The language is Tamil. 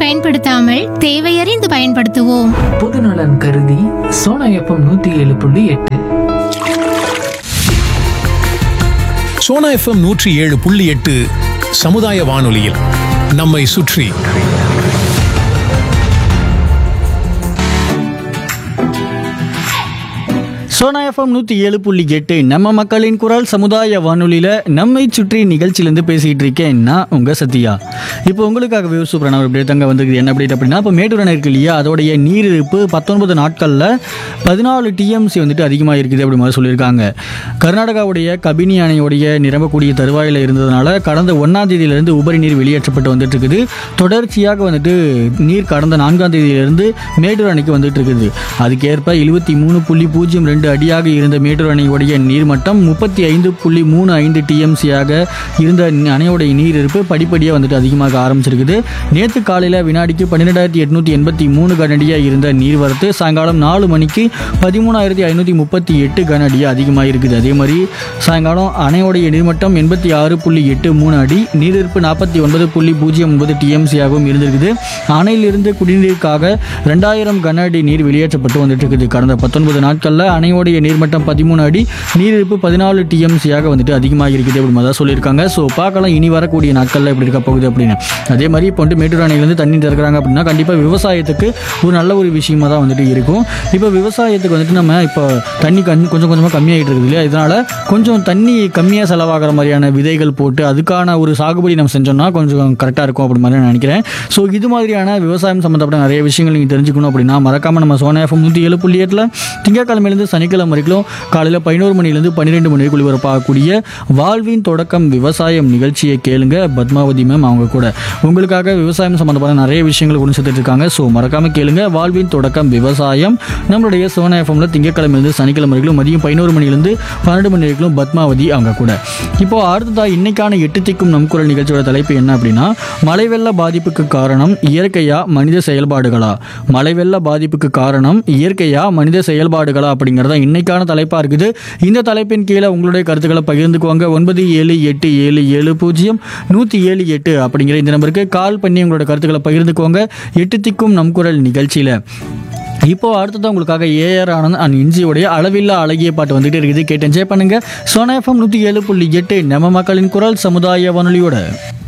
பயன்படுத்தாமல் தேவையறிந்து பயன்படுத்துவோம் பொதுநலன் கருதி சோனா எஃப்எம் நூத்தி ஏழு புள்ளி எட்டு சோனா எஃப்எம் நூற்றி ஏழு புள்ளி எட்டு சமுதாய வானொலியில் நம்மை சுற்றி சோனா எஃப்எம் நூற்றி ஏழு புள்ளி எட்டு நம்ம மக்களின் குரல் சமுதாய வானொலியில் நம்மை சுற்றி நிகழ்ச்சியிலேருந்து பேசிகிட்டு இருக்கேன் நான் உங்கள் சத்யா இப்போ உங்களுக்காகவே சூப்பரான ஒரு update தாங்க வந்திருக்குது என்ன அப்டேட் அப்படின்னா இப்போ மேட்டூர் அணை இருக்கு இல்லையா அதோடைய நீரிருப்பு பத்தொன்பது நாட்களில் பதினாலு டிஎம்சி வந்துட்டு அதிகமாக இருக்குது அப்படி மாதிரி சொல்லியிருக்காங்க கர்நாடகாவுடைய கபினி அணையுடைய நிரம்பக்கூடிய தருவாயில் இருந்ததுனால கடந்த ஒன்றாம் தேதியிலிருந்து உபரி நீர் வெளியேற்றப்பட்டு வந்துட்டு இருக்குது தொடர்ச்சியாக வந்துட்டு நீர் கடந்த நான்காம் தேதியிலிருந்து மேட்டூர் அணைக்கு வந்துட்டு இருக்குது அதுக்கேற்ப எழுபத்தி மூணு புள்ளி பூஜ்ஜியம் ரெண்டு அடியாக இருந்த மேட்டூர் அணையுடைய நீர்மட்டம் முப்பத்தி ஐந்து புள்ளி மூணு ஐந்து டிஎம்சியாக இருந்த அணையுடைய நீர் இருப்பு படிப்படியாக வந்துட்டு அதிகமாக ஆரம்பிச்சிருக்குது நேற்று காலையில் வினாடிக்கு பன்னிரெண்டாயிரத்தி எட்நூற்றி எண்பத்தி மூணு கனடியாக இருந்த நீர்வரத்து சாயங்காலம் நாலு மணிக்கு பதிமூணாயிரத்தி ஐநூற்றி முப்பத்தி எட்டு கனடியாக அதிகமாக இருக்குது அதே மாதிரி சாயங்காலம் அணையோடைய நீர்மட்டம் எண்பத்தி ஆறு புள்ளி எட்டு மூணு அடி நீரிருப்பு நாற்பத்தி ஒன்பது புள்ளி பூஜ்ஜியம் ஒன்பது டிஎம்சியாகவும் இருந்திருக்குது அணையிலிருந்து குடிநீருக்காக ரெண்டாயிரம் கன அடி நீர் வெளியேற்றப்பட்டு வந்துட்டு இருக்குது கடந்த பத்தொன்பது நாட்களில் அணையோடைய நீர்மட்டம் பதிமூணு அடி நீரிருப்பு பதினாலு டிஎம்சியாக வந்துட்டு அதிகமாக இருக்குது அப்படி மாதிரி தான் சொல்லியிருக்காங்க ஸோ பார்க்கலாம் இனி வரக்கூடிய நாட்களில் எப்படி இருக்க போகுது அப்படின்னு அதே மாதிரி இப்போ வந்துட்டு மேட்டூர் அணையிலேருந்து தண்ணி திறக்கிறாங்க அப்படின்னா கண்டிப்பாக விவசாயத்துக்கு ஒரு நல்ல ஒரு விஷயமா தான் வந்துட்டு இருக்கும் இப்போ விவசாயத்துக்கு வந்துட்டு நம்ம இப்போ தண்ணி கண் கொஞ்சம் கொஞ்சமாக கம்மியாகிட்டு இருக்குது இல்லையா இதனால் கொஞ்சம் தண்ணி கம்மியாக செலவாகிற மாதிரியான விதைகள் போட்டு அதுக்கான ஒரு சாகுபடி நம்ம செஞ்சோம்னா கொஞ்சம் கரெக்டாக இருக்கும் அப்படி மாதிரி நான் நினைக்கிறேன் ஸோ இது மாதிரியான விவசாயம் சம்மந்தப்பட்ட நிறைய விஷயங்கள் நீங்கள் தெரிஞ்சுக்கணும் அப்படின்னா மறக்காமல் நம்ம சோனா எஃப்எம் நூற்றி ஏழு புள்ளி எட்டில் திங்கட்கிழமையிலேருந்து சனிக்கிழமை வரைக்கும் காலையில் பதினோரு மணிலேருந்து பன்னிரெண்டு மணி வரைக்கும் ஒளிபரப்பாகக்கூடிய வாழ்வின் தொடக்கம் விவசாயம் நிகழ்ச்சியை கேளுங்க பத்மாவதி மேம் அவங்க கூட உங்களுக்காக விவசாயம் சம்மந்தப்பட்ட நிறைய விஷயங்கள் கொண்டு சேர்த்துட்டு இருக்காங்க ஸோ மறக்காமல் கேளுங்க வாழ்வின் தொடக்கம் விவசாயம் நம்மளுடைய சோனா எஃப்எம்ல திங்கட்கிழமையிலேருந்து சனிக்கிழமை வரைக்கும் மதியம் பதினோரு மணிலேருந்து பன்னெண்டு மணி வரைக்கும் பத்மாவதி அவங்க கூட இப்போ அடுத்ததாக இன்னைக்கான எட்டு திக்கும் நம் குரல் நிகழ்ச்சியோட தலைப்பு என்ன அப்படின்னா மழை வெள்ள பாதிப்புக்கு காரணம் இயற்கையா மனித செயல்பாடுகளா மழை வெள்ள பாதிப்புக்கு காரணம் இயற்கையா மனித செயல்பாடுகளா அப்படிங்கிறதா இன்னைக்கான தலைப்பாக இருக்குது இந்த தலைப்பின் கீழே உங்களுடைய கருத்துக்களை பகிர்ந்துக்குவாங்க ஒன்பது ஏழு எட்டு ஏழு ஏழு பூஜ்ஜியம் நூற்றி ஏழு எட்டு அப்படிங்கிற இந்த நம்பருக்கு கால் பண்ணி உங்களோட கருத்துக்களை பகிர்ந்துக்குவாங்க எட்டு திக்கும் நம் குரல் நிகழ்ச்சியில் இப்போ அடுத்தது உங்களுக்காக ஏஆர் ஆனந்த் அண்ட் இஞ்சியோடைய அளவில்லா அழகிய பாட்டு வந்துட்டு இருக்குது கேட்டு என்ஜாய் பண்ணுங்க சோனா எஃப்எம் நூற்றி ஏழு புள்ளி எட்டு நம்ம மக்களின் குரல் சமுதாய வானொலியோட